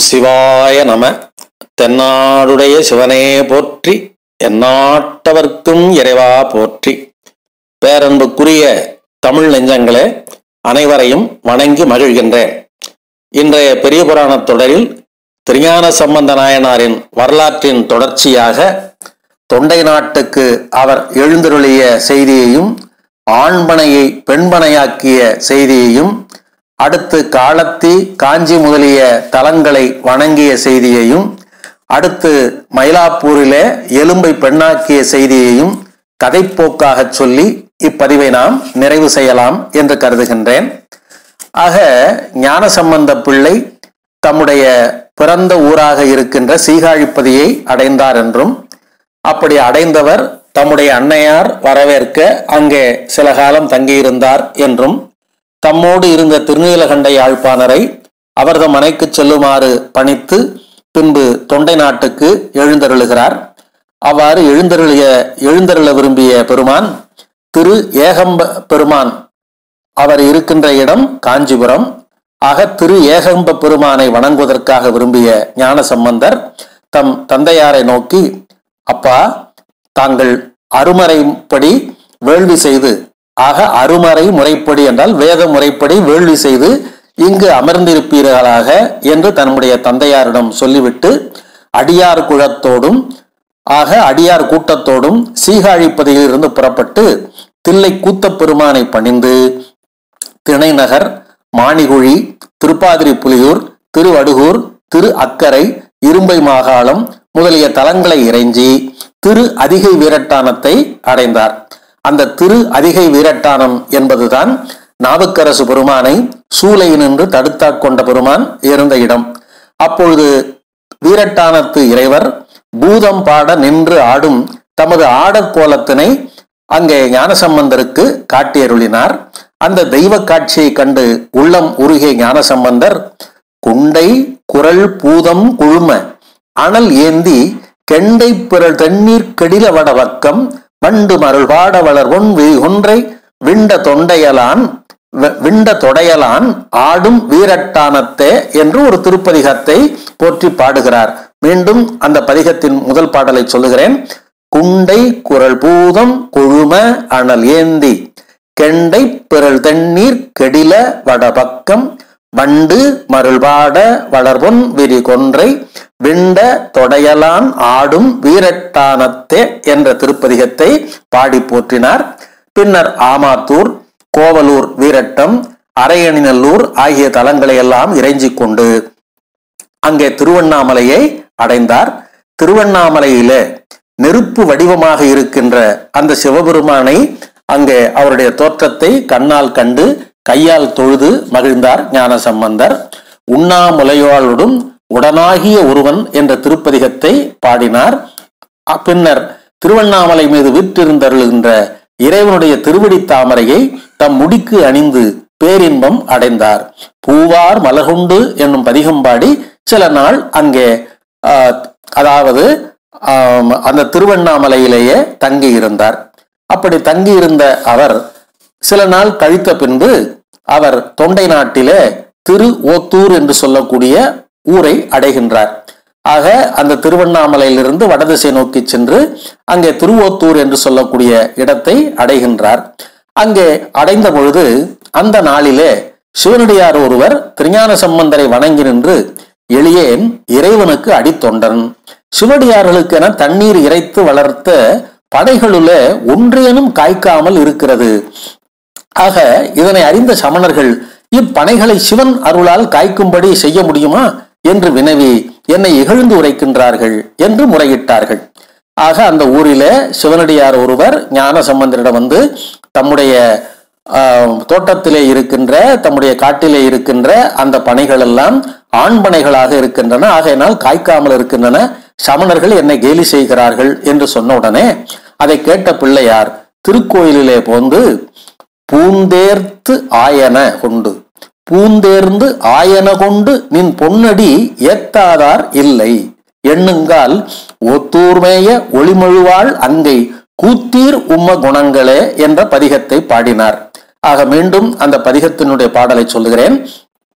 சிவாய நம தென்னாடுடைய சிவனே போற்றி எந்நாட்டவர்க்கும் இறைவா போற்றி பேரன்புக்குரிய தமிழ் நெஞ்சங்களே அனைவரையும் வணங்கி மகிழ்கின்றேன் இன்றைய பெரிய புராணத் தொடரில் திருஞான சம்பந்த நாயனாரின் வரலாற்றின் தொடர்ச்சியாக தொண்டை நாட்டுக்கு அவர் எழுந்தருளிய செய்தியையும் ஆண்பனையை பெண்பனையாக்கிய செய்தியையும் அடுத்து காலத்தி காஞ்சி முதலிய தலங்களை வணங்கிய செய்தியையும் அடுத்து மயிலாப்பூரிலே எலும்பை பெண்ணாக்கிய செய்தியையும் கதைப்போக்காக சொல்லி இப்பதிவை நாம் நிறைவு செய்யலாம் என்று கருதுகின்றேன் ஆக ஞானசம்பந்த பிள்ளை தம்முடைய பிறந்த ஊராக இருக்கின்ற சீகாழிப்பதியை அடைந்தார் என்றும் அப்படி அடைந்தவர் தம்முடைய அன்னையார் வரவேற்க அங்கே சில காலம் தங்கியிருந்தார் என்றும் தம்மோடு இருந்த திருநீலகண்ட யாழ்ப்பாணரை அவரது மனைக்கு செல்லுமாறு பணித்து பின்பு தொண்டை நாட்டுக்கு எழுந்தருளுகிறார் அவ்வாறு எழுந்தருளிய எழுந்தருள விரும்பிய பெருமான் திரு ஏகம்ப பெருமான் அவர் இருக்கின்ற இடம் காஞ்சிபுரம் ஆக திரு ஏகம்ப பெருமானை வணங்குவதற்காக விரும்பிய ஞான சம்பந்தர் தம் தந்தையாரை நோக்கி அப்பா தாங்கள் அருமறைப்படி வேள்வி செய்து ஆக அருமறை முறைப்படி என்றால் வேத முறைப்படி வேள்வி செய்து இங்கு அமர்ந்திருப்பீர்களாக என்று தன்னுடைய தந்தையாரிடம் சொல்லிவிட்டு அடியார் குழத்தோடும் ஆக அடியார் கூட்டத்தோடும் சீகாழிப்பதியில் இருந்து புறப்பட்டு தில்லை கூத்தப் பெருமானை பணிந்து திணைநகர் மாணிகுழி திருப்பாதிரி புலியூர் திருவடுகூர் திரு அக்கரை இரும்பை மாகாளம் முதலிய தலங்களை இறைஞ்சி திரு அதிகை வீரட்டானத்தை அடைந்தார் அந்த திரு அதிகை வீரட்டானம் என்பதுதான் நாவுக்கரசு பெருமானை சூலை நின்று தடுத்தாக் கொண்ட பெருமான் இருந்த இடம் அப்பொழுது வீரட்டானத்து இறைவர் பூதம் பாட நின்று ஆடும் தமது ஆடற் கோலத்தினை அங்கே ஞானசம்பந்தருக்கு காட்டியருளினார் அந்த தெய்வ காட்சியை கண்டு உள்ளம் உருகிய ஞானசம்பந்தர் குண்டை குரல் பூதம் குழும அனல் ஏந்தி கெண்டை பிறல் தண்ணீர் கெடில வடவக்கம் வண்டு மருள் பாட வளர் ஒன் ஒன்றை விண்ட தொண்டையலான் வி- விண்ட தொடையலான் ஆடும் வீரட்டானத்தே என்று ஒரு திருப்பதிகத்தை போற்றி பாடுகிறார் மீண்டும் அந்த பதிகத்தின் முதல் பாடலை சொல்லுகிறேன் குண்டை குரல் பூதம் குழும அனல் ஏந்தி கெண்டை பிறல் தண்ணீர் கெடில வடபக்கம் வண்டு மருள்பாட வளர்பொன் விரி கொன்றை விண்ட தொடையலான் ஆடும் வீரட்டானத்தே என்ற திருப்பதிகத்தை பாடி போற்றினார் பின்னர் ஆமாத்தூர் கோவலூர் வீரட்டம் அரையணிநல்லூர் ஆகிய தலங்களை எல்லாம் இறைஞ்சிக் கொண்டு அங்கே திருவண்ணாமலையை அடைந்தார் திருவண்ணாமலையிலே நெருப்பு வடிவமாக இருக்கின்ற அந்த சிவபெருமானை அங்கே அவருடைய தோற்றத்தை கண்ணால் கண்டு கையால் தொழுது மகிழ்ந்தார் ஞான சம்பந்தர் உண்ணாமுலையாளுடன் உடனாகிய ஒருவன் என்ற திருப்பதிகத்தை பாடினார் அ- பின்னர் திருவண்ணாமலை மீது விற்றிருந்தருளுகின்ற இறைவனுடைய திருவடி தாமரையை தம் முடிக்கு அணிந்து பேரின்பம் அடைந்தார் பூவார் மலகுண்டு என்னும் பதிகம் பாடி சில நாள் அங்கே ஆ, அதாவது ஆம், அந்த திருவண்ணாமலையிலேயே தங்கி இருந்தார் அப்படி தங்கி இருந்த அவர் சில நாள் கழித்த பின்பு அவர் தொண்டை நாட்டிலே திரு ஓத்தூர் என்று சொல்லக்கூடிய ஊரை அடைகின்றார் ஆக அந்த திருவண்ணாமலையிலிருந்து வடதிசை நோக்கி சென்று அங்கே திருவோத்தூர் என்று சொல்லக்கூடிய இடத்தை அடைகின்றார் அங்கே அடைந்த பொழுது அந்த நாளிலே சிவனடியார் ஒருவர் திருஞான சம்பந்தரை வணங்கி நின்று எளியேன் இறைவனுக்கு அடித்தொண்டன் சிவடியார்களுக்கென தண்ணீர் இறைத்து வளர்த்த படைகளுல ஒன்றேனும் காய்க்காமல் இருக்கிறது ஆக இதனை அறிந்த சமணர்கள் இப்பனைகளை சிவன் அருளால் காய்க்கும்படி செய்ய முடியுமா என்று வினவி என்னை இகழ்ந்து உரைக்கின்றார்கள் என்று முறையிட்டார்கள் ஆக அந்த ஊரிலே சிவனடியார் ஒருவர் ஞான சம்பந்தரிடம் வந்து தம்முடைய ஆஹ், தோட்டத்திலே இருக்கின்ற தம்முடைய காட்டிலே இருக்கின்ற அந்த பனைகள் எல்லாம் ஆண் பனைகளாக இருக்கின்றன ஆகையினால் காய்க்காமல் இருக்கின்றன சமணர்கள் என்னை கேலி செய்கிறார்கள் என்று சொன்ன உடனே அதை கேட்ட பிள்ளையார் திருக்கோயிலிலே போந்து பூந்தேர்த்து ஆயன கொண்டு பூந்தேர்ந்து ஆயன கொண்டு நின் பொன்னடி ஏத்தாதார் இல்லை எண்ணுங்கால் ஒத்தூர்மேய ஒளிமழுவாள் அங்கை கூத்தீர் உம்ம குணங்களே என்ற பதிகத்தை பாடினார் ஆக மீண்டும் அந்த பதிகத்தினுடைய பாடலை சொல்லுகிறேன்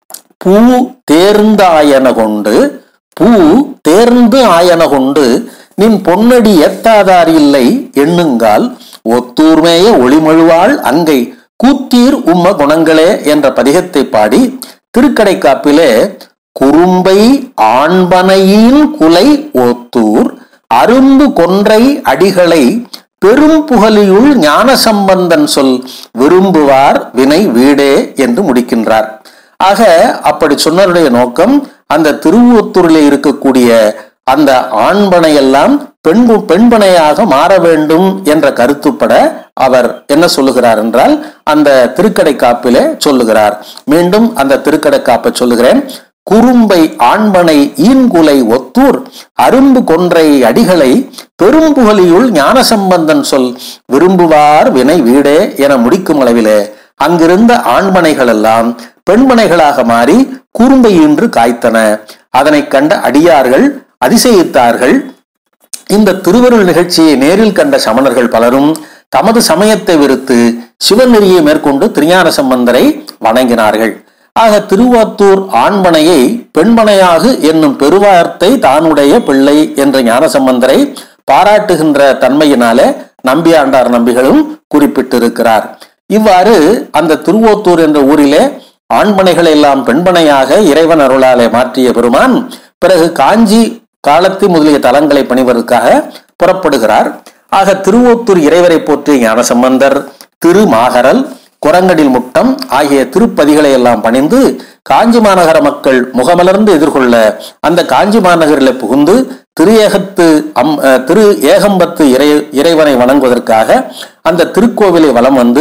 பூ தேர்ந்தாயன கொண்டு பூ தேர்ந்து ஆயன கொண்டு நின் பொன்னடி எத்தாதார் இல்லை எண்ணுங்கால் ஒத்தூர்மேய ஒளிமழுவாள் அங்கை கூத்தீர் உம்ம குணங்களே என்ற பதிகத்தை பாடி திருக்கடைக்காப்பிலே குறும்பை ஆண்பனையின் குலை ஒத்தூர் அரும்பு கொன்றை அடிகளை பெரும் புகழியுள் ஞான சம்பந்தன் சொல் விரும்புவார் வினை வீடே என்று முடிக்கின்றார் ஆக அப்படி சொன்னருடைய நோக்கம் அந்த திருவூத்தூரில் இருக்கக்கூடிய அந்த ஆண்பனை எல்லாம் பெண் பெண்பனையாக மாற வேண்டும் என்ற கருத்துப்பட அவர் என்ன சொல்லுகிறார் என்றால் அந்த திருக்கடை காப்பிலே சொல்லுகிறார் மீண்டும் அந்த திருக்கடை காப்பை சொல்லுகிறேன் குறும்பை ஆண்பனை ஈன்குலை ஒத்தூர் அரும்பு கொன்றை அடிகளை பெரும்புகலியுள் ஞானசம்பந்தன் சொல் விரும்புவார் வினை வீடே என முடிக்கும் அளவிலே அங்கிருந்த ஆண்மனைகள் எல்லாம் பெண்மனைகளாக மாறி குறும்பை ஈன்று காய்த்தன அதனை கண்ட அடியார்கள் அதிசயித்தார்கள் இந்த திருவருள் நிகழ்ச்சியை நேரில் கண்ட சமணர்கள் பலரும் தமது சமயத்தை விருத்து சிவநெறியை மேற்கொண்டு திருஞான சம்பந்தரை வணங்கினார்கள் ஆக திருவாத்தூர் ஆண்மனையை பெண்மனையாக என்னும் பெருவார்த்தை தானுடைய பிள்ளை என்ற ஞானசம்பந்தரை பாராட்டுகின்ற தன்மையினாலே நம்பியாண்டார் நம்பிகளும் குறிப்பிட்டிருக்கிறார் இவ்வாறு அந்த திருவோத்தூர் என்ற ஊரிலே ஆண்மனைகளை எல்லாம் பெண்மனையாக இறைவன் அருளாலே மாற்றிய பெருமான் பிறகு காஞ்சி காலத்தி முதலிய தலங்களை பணிவதற்காக புறப்படுகிறார் ஆக திருவோத்தூர் இறைவரை போற்றிய ஞானசம்பந்தர் திருமாகரல் குரங்கடில் முட்டம் ஆகிய திருப்பதிகளை எல்லாம் பணிந்து காஞ்சி மாநகர மக்கள் முகமலர்ந்து எதிர்கொள்ள அந்த காஞ்சி மாநகரில் புகுந்து திரு ஏகத்து அம் அஹ், திரு ஏகம்பத்து இறை இறைவனை வணங்குவதற்காக அந்த திருக்கோவிலை வலம் வந்து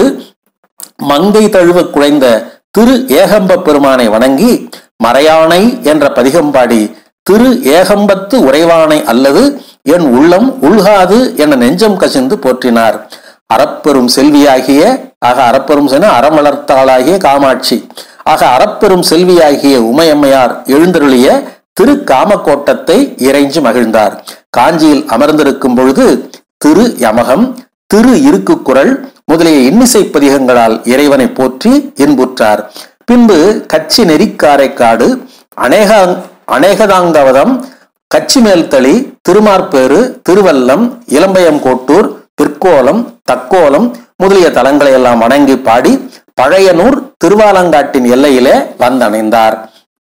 மங்கை தழுவ குழைந்த திரு ஏகம்ப பெருமானை வணங்கி மறையானை என்ற பதிகம் பாடி திரு ஏகம்பத்து உறைவானை அல்லது என் உள்ளம் உள்காது என நெஞ்சம் கசிந்து போற்றினார் அறப்பெரும் செல்வியாகிய ஆக அறப்பெரும் சென அறமலர்த்தாளாகிய காமாட்சி ஆக அறப்பெரும் செல்வியாகிய உமையம்மையார் எழுந்தருளிய திரு காமக்கோட்டத்தை இறைஞ்சு மகிழ்ந்தார் காஞ்சியில் அமர்ந்திருக்கும் பொழுது திரு யமகம் திரு இருக்கு குரல் முதலிய இன்னிசை பதிகங்களால் இறைவனை போற்றி இன்புற்றார் பின்பு கச்சி நெறிக்காரைக்காடு அநேக அநேகதாங்கவதம் கச்சி மேல்தளி திருமார்பேறு திருவல்லம் இளம்பயம் கோட்டூர் பிற்கோலம் தக்கோலம் முதலிய தலங்களை எல்லாம் வணங்கி பாடி பழையனூர் திருவாலங்காட்டின் எல்லையிலே வந்தணைந்தார்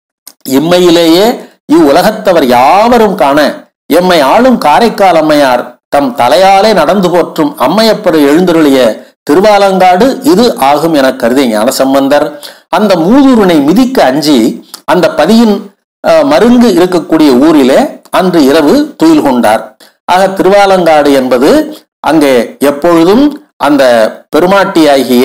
இம்மையிலேயே இவ்வுலகத்தவர் யாவரும் காண எம்மை ஆளும் காரைக்கால் அம்மையார் தம் தலையாலே நடந்து போற்றும் அம்மையப்படு எழுந்தருளிய திருவாலங்காடு இது ஆகும் என கருதிய ஞானசம்பந்தர் அந்த மூதூரினை மிதிக்க அஞ்சி அந்த பதியின் அஹ், மருங்கு இருக்கக்கூடிய ஊரிலே அன்று இரவு துயில் கொண்டார் ஆக திருவாலங்காடு என்பது அங்கே எப்பொழுதும் அந்த பெருமாட்டியாகிய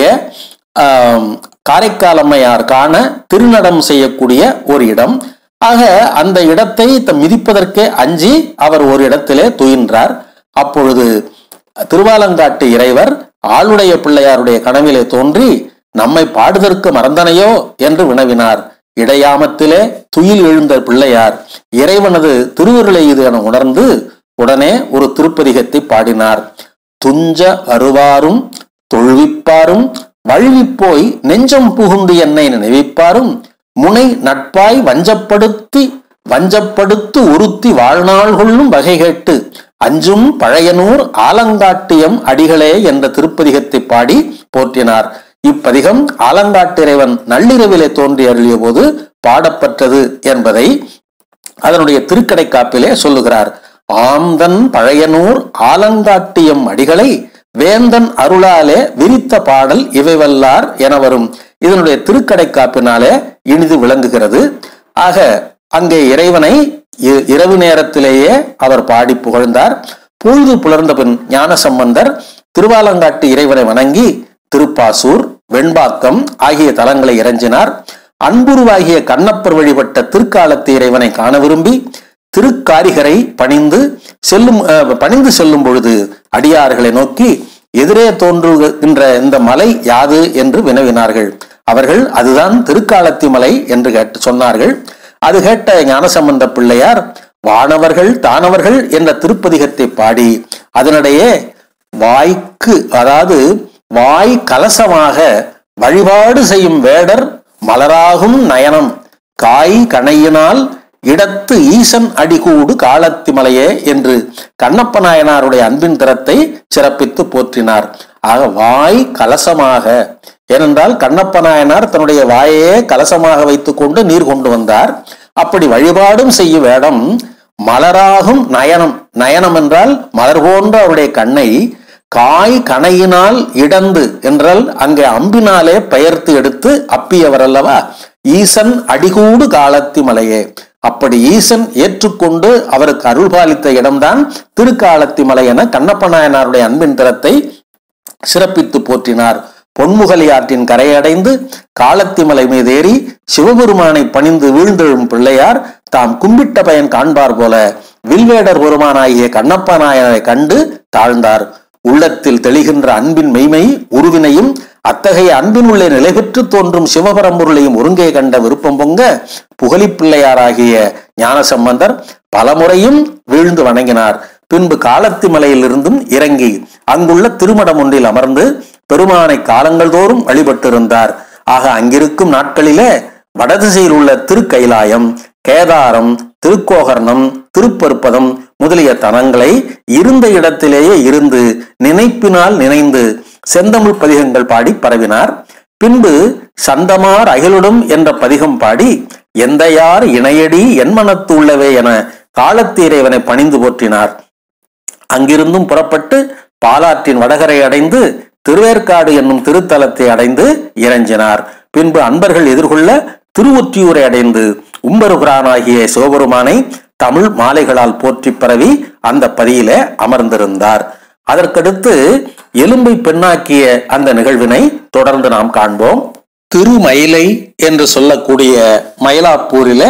ஆம், காரைக்கால் அம்மையார் காண திருநடம் செய்யக்கூடிய ஒரு இடம் ஆக அந்த இடத்தை த- மிதிப்பதற்கே அஞ்சி அவர் ஒரு இடத்திலே துயின்றார் அப்பொழுது திருவாலங்காட்டு இறைவர் ஆளுடைய பிள்ளையாருடைய கனவிலே தோன்றி நம்மை பாடுதற்கு மறந்தனையோ என்று வினவினார் இடையாமத்திலே துயில் எழுந்த பிள்ளையார் இறைவனது திருவருளை இது என உணர்ந்து உடனே ஒரு திருப்பதிகத்தை பாடினார் துஞ்ச வருவாரும் தொழுவிப்பாரும் வழுவிப்போய் நெஞ்சம் புகுந்து என்னை நினைவிப்பாரும் முனை நட்பாய் வஞ்சப்படுத்தி வஞ்சப்படுத்து உறுத்தி வாழ்நாள் கொள்ளும் வகை கேட்டு அஞ்சும் பழையனூர் ஆலங்காட்டியம் அடிகளே என்ற திருப்பதிகத்தை பாடி போற்றினார் இப்பதிகம் ஆலங்காட்டிறைவன் நள்ளிரவிலே தோன்றி அருளிய போது பாடப்பட்டது என்பதை அதனுடைய திருக்கடை காப்பிலே சொல்லுகிறார் ஆந்தன் பழையனூர் ஆலங்காட்டியம் அடிகளை வேந்தன் அருளாலே விரித்த பாடல் இவைவல்லார் என வரும் இதனுடைய திருக்கடை காப்பினாலே இனிது விளங்குகிறது ஆக அங்கே இறைவனை இ- இரவு நேரத்திலேயே அவர் பாடி புகழ்ந்தார் பொழுது புலர்ந்த பின் ஞானசம்பந்தர் திருவாலங்காட்டு இறைவனை வணங்கி திருப்பாசூர் வெண்பாக்கம் ஆகிய தலங்களை இறைஞ்சினார் அன்புருவாகிய கண்ணப்பர் வழிபட்ட திருக்காலத்து இறைவனை காண விரும்பி திருக்காரிகரை பணிந்து செல்லும் அஹ், பணிந்து செல்லும் பொழுது அடியார்களை நோக்கி எதிரே தோன்றுகின்ற இந்த மலை யாது என்று வினவினார்கள் அவர்கள் அதுதான் திருக்காலத்தி மலை என்று கேட்டு சொன்னார்கள் அது கேட்ட ஞானசம்பந்த பிள்ளையார் வானவர்கள் தானவர்கள் என்ற திருப்பதிகத்தை பாடி அதனிடையே வாய்க்கு அதாவது வாய் கலசமாக வழிபாடு செய்யும் வேடர் மலராகும் நயனம் காய் கணையினால் இடத்து ஈசன் அடிகூடு காலத்திமலையே என்று கண்ணப்ப நாயனாருடைய அன்பின் திறத்தை சிறப்பித்து போற்றினார் ஆக வாய் கலசமாக ஏனென்றால் கண்ணப்ப நாயனார் தன்னுடைய வாயையே கலசமாக வைத்துக்கொண்டு நீர் கொண்டு வந்தார் அப்படி வழிபாடும் செய்யும் வேடம் மலராகும் நயனம் நயனம் என்றால் மலர் போன்ற அவருடைய கண்ணை காய் கணையினால் இடந்து என்றால் அங்கே அம்பினாலே பெயர்த்து எடுத்து அப்பியவர் அல்லவா ஈசன் அடிகூடு காலத்தி மலையே அப்படி ஈசன் ஏற்றுக்கொண்டு அவருக்கு அருள் பாலித்த இடம்தான் திருக்காலத்தி மலை என கண்ணப்ப நாயனாருடைய அன்பின் திறத்தை சிறப்பித்து போற்றினார் பொன்முகலி ஆற்றின் கரையடைந்து காலத்திமலை மீதேறி சிவபெருமானை பணிந்து வீழ்ந்தெழும் பிள்ளையார் தாம் கும்பிட்ட பயன் காண்பார் போல வில்வேடர் பெருமானாகிய கண்ணப்ப நாயனை கண்டு தாழ்ந்தார் உள்ளத்தில் தெளிகின்ற அன்பின் மெய்மை உருவினையும் அத்தகைய அன்பின் உள்ளே நிலை பெற்று தோன்றும் சிவபரம்பொருளையும் ஒருங்கே கண்ட விருப்பம் பொங்க புகழிப் பிள்ளையாராகிய ஞானசம்பந்தர் பலமுறையும் வீழ்ந்து வணங்கினார் பின்பு காலத்தி மலையிலிருந்தும் இறங்கி அங்குள்ள திருமடம் ஒன்றில் அமர்ந்து பெருமானை காலங்கள் தோறும் வழிபட்டிருந்தார் ஆக அங்கிருக்கும் நாட்களிலே வடதிசையில் உள்ள திருக்கைலாயம் கேதாரம் திருக்கோகர்ணம் திருப்பருப்பதம் முதலிய தலங்களை இருந்த இடத்திலேயே இருந்து நினைப்பினால் நினைந்து செந்தமிழ் பதிகங்கள் பாடி பரவினார் பின்பு சந்தமார் அகிலுடும் என்ற பதிகம் பாடி எந்தையார் இணையடி என்மனத்து உள்ளவே என காலத்தீரைவனை பணிந்து போற்றினார் அங்கிருந்தும் புறப்பட்டு பாலாற்றின் வடகரை அடைந்து திருவேற்காடு என்னும் திருத்தலத்தை அடைந்து இறங்கினார் பின்பு அன்பர்கள் எதிர்கொள்ள திருவொற்றியூரை அடைந்து உம்பருகுரானாகிய சிவபெருமானை தமிழ் மாலைகளால் போற்றி பரவி அந்த பதியிலே அமர்ந்திருந்தார் அதற்கடுத்து எலும்பை பெண்ணாக்கிய அந்த நிகழ்வினை தொடர்ந்து நாம் காண்போம் திருமயிலை என்று சொல்லக்கூடிய மயிலாப்பூரிலே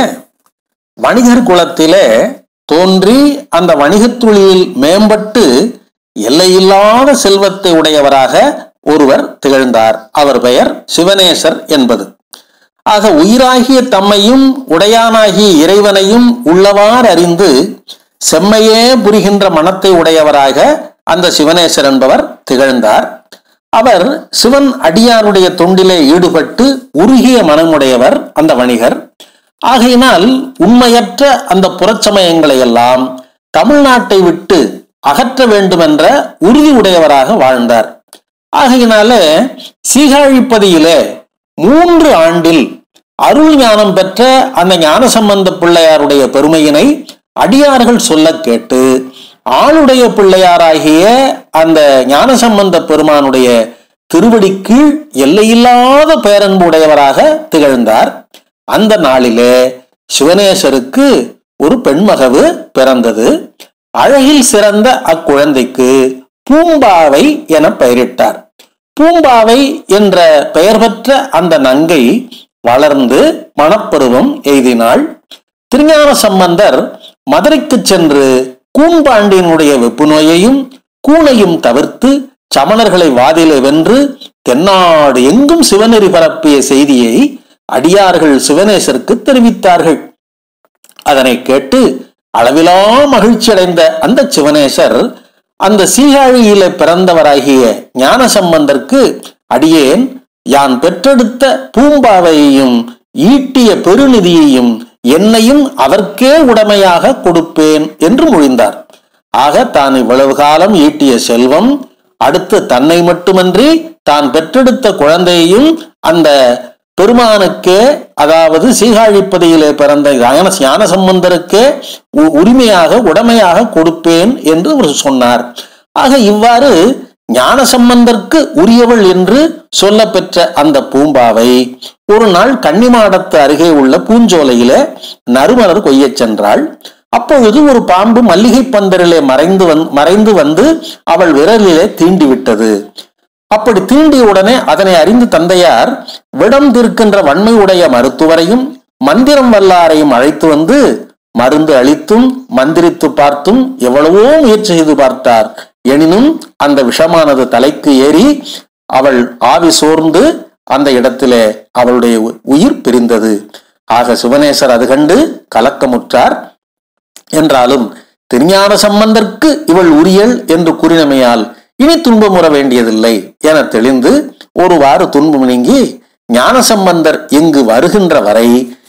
வணிகர் குலத்திலே தோன்றி அந்த வணிகத் தொழிலில் மேம்பட்டு எல்லையில்லாத செல்வத்தை உடையவராக ஒருவர் திகழ்ந்தார் அவர் பெயர் சிவனேசர் என்பது ஆக உயிராகிய தம்மையும் உடையானாகிய இறைவனையும் உள்ளவாறு அறிந்து செம்மையே புரிகின்ற மனத்தை உடையவராக அந்த சிவனேசர் என்பவர் திகழ்ந்தார் அவர் சிவன் அடியாருடைய தொண்டிலே ஈடுபட்டு உருகிய மனமுடையவர் அந்த வணிகர் ஆகையினால் உண்மையற்ற அந்த புறச்சமயங்களை எல்லாம் தமிழ்நாட்டை விட்டு அகற்ற வேண்டும் என்ற உறுதி உடையவராக வாழ்ந்தார் ஆகையினாலே சீகாழிப்பதியிலே மூன்று ஆண்டில் அருள் ஞானம் பெற்ற அந்த ஞானசம்பந்த பிள்ளையாருடைய பெருமையினை அடியார்கள் சொல்ல கேட்டு ஆளுடைய பிள்ளையாராகிய அந்த ஞானசம்பந்த பெருமானுடைய திருவடிக்கு எல்லையில்லாத பேரன்பு உடையவராக திகழ்ந்தார் அந்த நாளிலே சிவனேசருக்கு ஒரு பெண்மகவு பிறந்தது அழகில் சிறந்த அக்குழந்தைக்கு பூம்பாவை என பெயரிட்டார் பூம்பாவை என்ற பெயர் பெற்ற அந்த நங்கை வளர்ந்து மணப்பருவம் எய்தினாள் திருஞான சம்பந்தர் மதுரைக்கு சென்று கூன்பாண்டியனுடைய வெப்பு நோயையும் கூனையும் தவிர்த்து சமணர்களை வாதிலே வென்று தென்னாடு எங்கும் சிவநெறி பரப்பிய செய்தியை அடியார்கள் சிவனேசருக்கு தெரிவித்தார்கள் அதனை கேட்டு அளவிலா மகிழ்ச்சி அடைந்த அந்த சிவனேசர் அந்த சீகாழியில பிறந்தவராகிய ஞான சம்பந்தருக்கு அடியேன் யான் பெற்றெடுத்த பூம்பாவையையும் ஈட்டிய பெருநிதியையும் என்னையும் அவர்க்கே உடைமையாக கொடுப்பேன் என்று மொழிந்தார் ஆக தான் இவ்வளவு காலம் ஈட்டிய செல்வம் அடுத்து தன்னை மட்டுமன்றி தான் பெற்றெடுத்த குழந்தையையும் அந்த பெருமானுக்கே அதாவது சீகாழிப்பதியிலே பிறந்த ஞான ஞான சம்பந்தருக்கே உ- உரிமையாக உடைமையாக கொடுப்பேன் என்று அவர் சொன்னார் ஆக இவ்வாறு ஞான சம்பந்தருக்கு உரியவள் என்று சொல்ல பெற்ற அந்த பூம்பாவை ஒரு நாள் கன்னிமாடத்து அருகே உள்ள பூஞ்சோலையிலே நறுமலர் கொய்யச் சென்றாள் அப்பொழுது ஒரு பாம்பு மல்லிகை பந்தரிலே மறைந்து வந் மறைந்து வந்து அவள் விரலிலே தீண்டி விட்டது அப்படி தீண்டிய உடனே அதனை அறிந்து தந்தையார் விடம் தீர்க்கின்ற வன்மை உடைய மருத்துவரையும் மந்திரம் வல்லாரையும் அழைத்து வந்து மருந்து அளித்தும் மந்திரித்து பார்த்தும் எவ்வளவோ முயற்சி செய்து பார்த்தார் எனினும் அந்த விஷமானது தலைக்கு ஏறி அவள் ஆவி சோர்ந்து அந்த இடத்திலே அவளுடைய உ- உயிர் பிரிந்தது ஆக சிவனேசர் அது கண்டு கலக்கமுற்றார் என்றாலும் திருஞான சம்பந்தர்க்கு இவள் உரியள் என்று கூறினமையால் இனி துன்பமுற வேண்டியதில்லை என தெளிந்து ஒருவாறு துன்பம் நீங்கி ஞான சம்பந்தர் இங்கு வருகின்ற வரை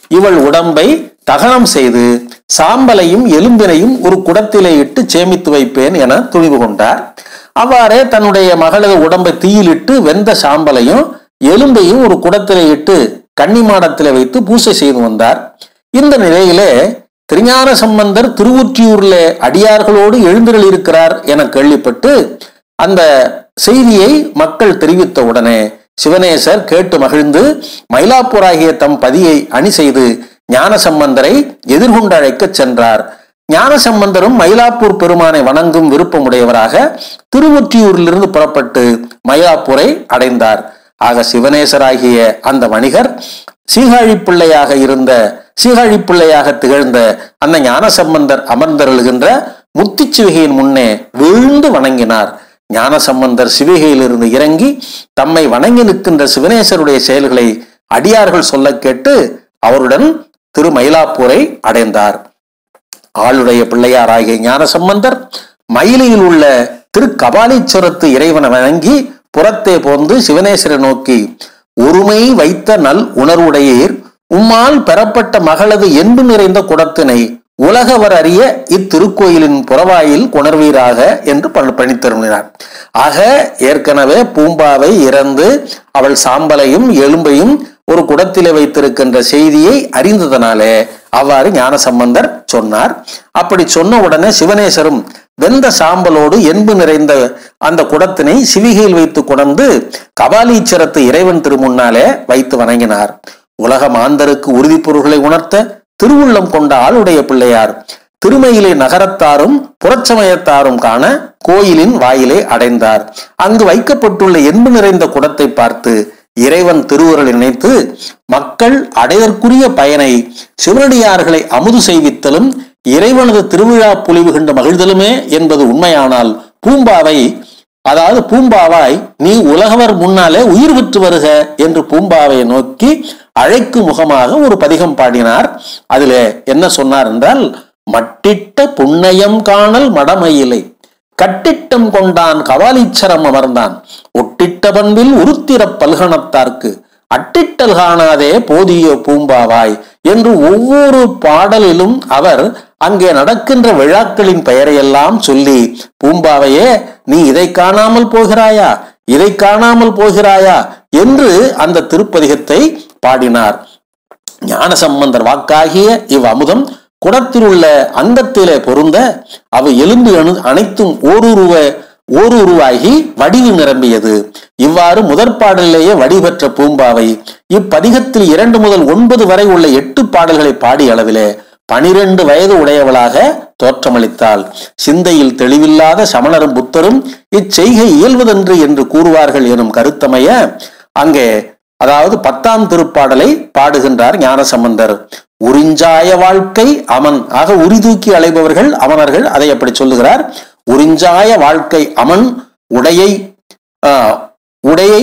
இவள் உடம்பை தகனம் செய்து சாம்பலையும் எலும்பினையும் ஒரு குடத்திலே இட்டு சேமித்து வைப்பேன் என துணிவு கொண்டார் அவ்வாறே தன்னுடைய மகளது உடம்பை தீயிலிட்டு வெந்த சாம்பலையும் எலும்பையும் ஒரு குடத்திலே இட்டு கன்னிமாடத்திலே வைத்து பூசை செய்து வந்தார் இந்த நிலையிலே திருஞான சம்பந்தர் திருவொற்றியூர்ல அடியார்களோடு எழுந்தருள் இருக்கிறார் என கேள்விப்பட்டு அந்த செய்தியை மக்கள் தெரிவித்த உடனே சிவனேசர் கேட்டு மகிழ்ந்து மயிலாப்பூராகிய தம் பதியை அணி செய்து ஞான சம்பந்தரை எதிர்கொண்டு அழைக்கச் சென்றார் ஞான சம்பந்தரும் மயிலாப்பூர் பெருமானை வணங்கும் விருப்பமுடையவராக திருவொற்றியூரிலிருந்து புறப்பட்டு மயிலாப்பூரை அடைந்தார் ஆக சிவனேசராகிய அந்த வணிகர் சீகாழி பிள்ளையாக இருந்த சீகாழி பிள்ளையாக திகழ்ந்த அந்த ஞானசம்பந்தர் அமர்ந்தருளுகின்ற முத்திச்சிவிகையின் முன்னே விழுந்து வணங்கினார் ஞானசம்பந்தர் சிவிகையிலிருந்து இறங்கி தம்மை வணங்கி நிற்கின்ற சிவனேசருடைய செயல்களை அடியார்கள் சொல்ல கேட்டு அவருடன் திரு மயிலாப்பூரை அடைந்தார் ஆளுடைய பிள்ளையாராகிய ஞானசம்பந்தர் மயிலையில் உள்ள திரு கபாலீஸ்வரத்து இறைவனை வணங்கி புறத்தே போந்து சிவனேஸ்வரை நோக்கி ஒருமை வைத்த நல் உணர்வுடையீர் உம்மால் பெறப்பட்ட மகளது என்பு நிறைந்த குடத்தினை உலகவர் அறிய இத்திருக்கோயிலின் புறவாயில் கொணர்வீராக என்று பணி பணித்தருளினார் ஆக ஏற்கனவே பூம்பாவை இறந்து அவள் சாம்பலையும் எலும்பையும் ஒரு குடத்திலே வைத்திருக்கின்ற செய்தியை அறிந்ததனாலே அவ்வாறு ஞான சம்பந்தர் சொன்னார் அப்படி சொன்ன உடனே சிவனேசரும் வெந்த சாம்பலோடு என்பு நிறைந்த அந்த குடத்தினை சிவிகையில் வைத்து கொணர்ந்து கபாலீச்சரத்து இறைவன் திருமுன்னாலே வைத்து வணங்கினார் உலக மாந்தருக்கு உறுதி பொருள்களை உணர்த்த திருவுள்ளம் கொண்ட ஆளுடைய பிள்ளையார் திருமயிலை நகரத்தாரும் புறச்சமயத்தாரும் காண கோயிலின் வாயிலை அடைந்தார் அங்கு வைக்கப்பட்டுள்ள என்பு நிறைந்த குடத்தை பார்த்து இறைவன் திருவுருளை நினைத்து மக்கள் அடைதற்குரிய பயனை சிவனடியார்களை அமுது செய்வித்தலும் இறைவனது திருவிழா பொலிவு கண்டு மகிழ்தலுமே என்பது உண்மையானால் பூம்பாவை அதாவது பூம்பாவாய் நீ உலகவர் முன்னாலே உயிர் விற்று வருக என்று பூம்பாவை நோக்கி அழைக்கும் முகமாக ஒரு பதிகம் பாடினார் அதுல என்ன சொன்னார் என்றால் மட்டிட்ட புன்னயம் காணல் மடமயிலை கட்டிட்டம் கொண்டான் கவாலீச்சரம் அமர்ந்தான் ஒட்டிட்ட பண்பில் உருத்திரப் பல்கணத்தார்க்கு அட்டிட்டல் காணாதே போதிய பூம்பாவாய் என்று ஒவ்வொரு பாடலிலும் அவர் அங்கே நடக்கின்ற விழாக்களின் பெயரையெல்லாம் சொல்லி பூம்பாவையே நீ இதை காணாமல் போகிறாயா இதை காணாமல் போகிறாயா என்று அந்த திருப்பதிகத்தை பாடினார் ஞானசம்பந்தர் வாக்காகிய இவ் அமுதம் குடத்தில் உள்ள அங்கத்திலே பொருந்த அவை எலும்பு அணு அனைத்தும் ஓருருவ ஓருருவாகி வடிவு நிரம்பியது இவ்வாறு முதற் பாடலிலேயே வடிவற்ற பூம்பாவை இப்பதிகத்தில் இரண்டு முதல் ஒன்பது வரை உள்ள எட்டு பாடல்களை பாடிய அளவிலே பனிரெண்டு வயது உடையவளாக தோற்றமளித்தாள் சிந்தையில் தெளிவில்லாத சமணரும் புத்தரும் இச்செய்கை இயல்வதென்று என்று கூறுவார்கள் எனும் கருத்தமைய அங்கே அதாவது பத்தாம் திருப்பாடலை பாடுகின்றார் ஞானசம்பந்தர் உறிஞ்சாய வாழ்க்கை அமன் ஆக உரி தூக்கி அலைபவர்கள் அமனர்கள் அதை அப்படி சொல்லுகிறார் உறிஞ்சாய வாழ்க்கை அமன் உடையை ஆஹ், உடையை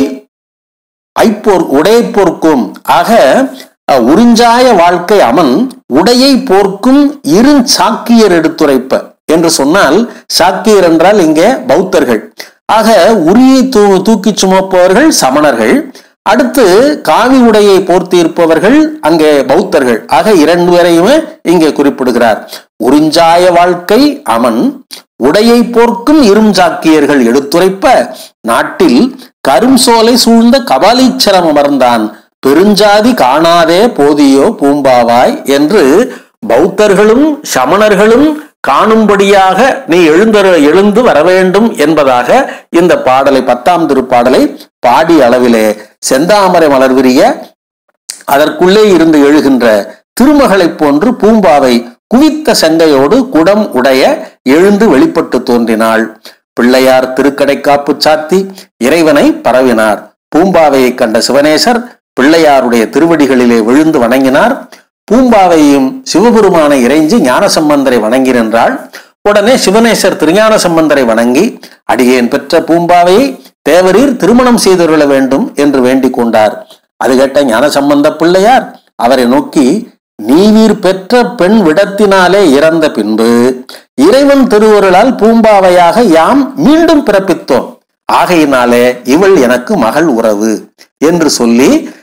ஐப்போர் உடையை போர்க்கும் ஆக அஹ், உறிஞ்சாய வாழ்க்கை அமன் உடையை போர்க்கும் இரு சாக்கியர் எடுத்துரைப்ப என்று சொன்னால் சாக்கியர் என்றால் இங்கே பௌத்தர்கள் ஆக உரியை தூ தூக்கி சுமப்பவர்கள் சமணர்கள் அடுத்து காவி உடையை போர்த்தி இருப்பவர்கள் அங்கே பௌத்தர்கள் ஆக இரண்டு பேரையுமே இங்கே குறிப்பிடுகிறார் உறிஞ்சாய வாழ்க்கை அமன் உடையை போர்க்கும் இருஞ்சாக்கியர்கள் எடுத்துரைப்ப நாட்டில் கரும் சோலை சூழ்ந்த கபாலீச்சரம் அமர்ந்தான் பெருஞ்சாதி காணாதே போதியோ பூம்பாவாய் என்று பௌத்தர்களும் சமணர்களும் காணும்படியாக நீ எழுந்தரு எழுந்து வர வேண்டும் என்பதாக இந்த பாடலை பத்தாம் திருப்பாடலை பாடி அளவிலே செந்தாமரை மலர் விரிய அதற்குள்ளே இருந்து எழுகின்ற திருமகளைப் போன்று பூம்பாவை குவித்த செங்கையோடு குடம் உடைய எழுந்து வெளிப்பட்டு தோன்றினாள் பிள்ளையார் திருக்கடைக்காப்பு சாத்தி இறைவனை பரவினார் பூம்பாவையை கண்ட சிவனேசர் பிள்ளையாருடைய திருவடிகளிலே விழுந்து வணங்கினார் பூம்பாவையும் சிவபெருமானை இறைஞ்சி ஞானசம்பந்தரை வணங்கி நின்றாள் உடனே சிவனேசர் திருஞான சம்பந்தரை வணங்கி அடியேன் பெற்ற பூம்பாவையை தேவரீர் திருமணம் செய்துள்ள வேண்டும் என்று வேண்டிக் கொண்டார் அது கேட்ட ஞான சம்பந்த பிள்ளையார் அவரை நோக்கி நீவீர் பெற்ற பெண் விடத்தினாலே இறந்த பின்பு இறைவன் திருவருளால் பூம்பாவையாக யாம் மீண்டும் பிறப்பித்தோம் ஆகையினாலே இவள் எனக்கு மகள் உறவு என்று சொல்லி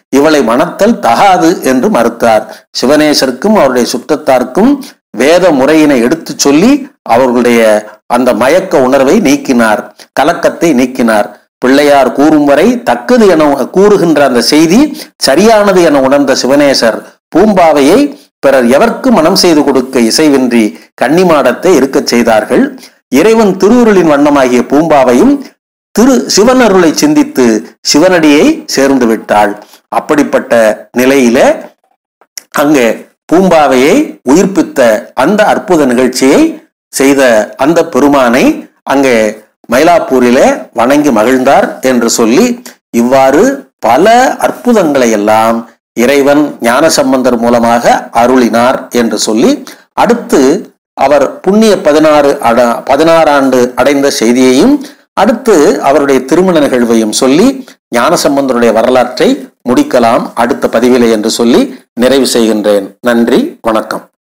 இவளை மணத்தல் தகாது என்று மறுத்தார் சிவனேசருக்கும் அவருடைய சுற்றத்தாருக்கும் வேத முறையினை எடுத்துச் சொல்லி அவர்களுடைய அந்த மயக்க உணர்வை நீக்கினார் கலக்கத்தை நீக்கினார் பிள்ளையார் கூறும் வரை தக்கது என கூறுகின்ற அந்த செய்தி சரியானது என உணர்ந்த சிவனேசர் பூம்பாவையை பிறர் எவர்க்கு மனம் செய்து கொடுக்க இசைவின்றி கன்னிமாடத்தை இருக்கச் செய்தார்கள் இறைவன் திருவுருளின் வண்ணமாகிய பூம்பாவையும் திரு சிவன் அருளை சிந்தித்து சிவனடியை சேர்ந்து விட்டாள் அப்படிப்பட்ட நிலையில அங்கே பூம்பாவையை உயிர்ப்பித்த அந்த அற்புத நிகழ்ச்சியை செய்த அந்த பெருமானை அங்கே மயிலாப்பூரிலே வணங்கி மகிழ்ந்தார் என்று சொல்லி இவ்வாறு பல அற்புதங்களை எல்லாம் இறைவன் ஞானசம்பந்தர் மூலமாக அருளினார் என்று சொல்லி அடுத்து அவர் புண்ணிய பதினாறு அட பதினாறு ஆண்டு அடைந்த செய்தியையும் அடுத்து அவருடைய திருமண நிகழ்வையும் சொல்லி ஞானசம்பந்தருடைய வரலாற்றை முடிக்கலாம் அடுத்த பதிவிலே என்று சொல்லி நிறைவு செய்கின்றேன் நன்றி வணக்கம்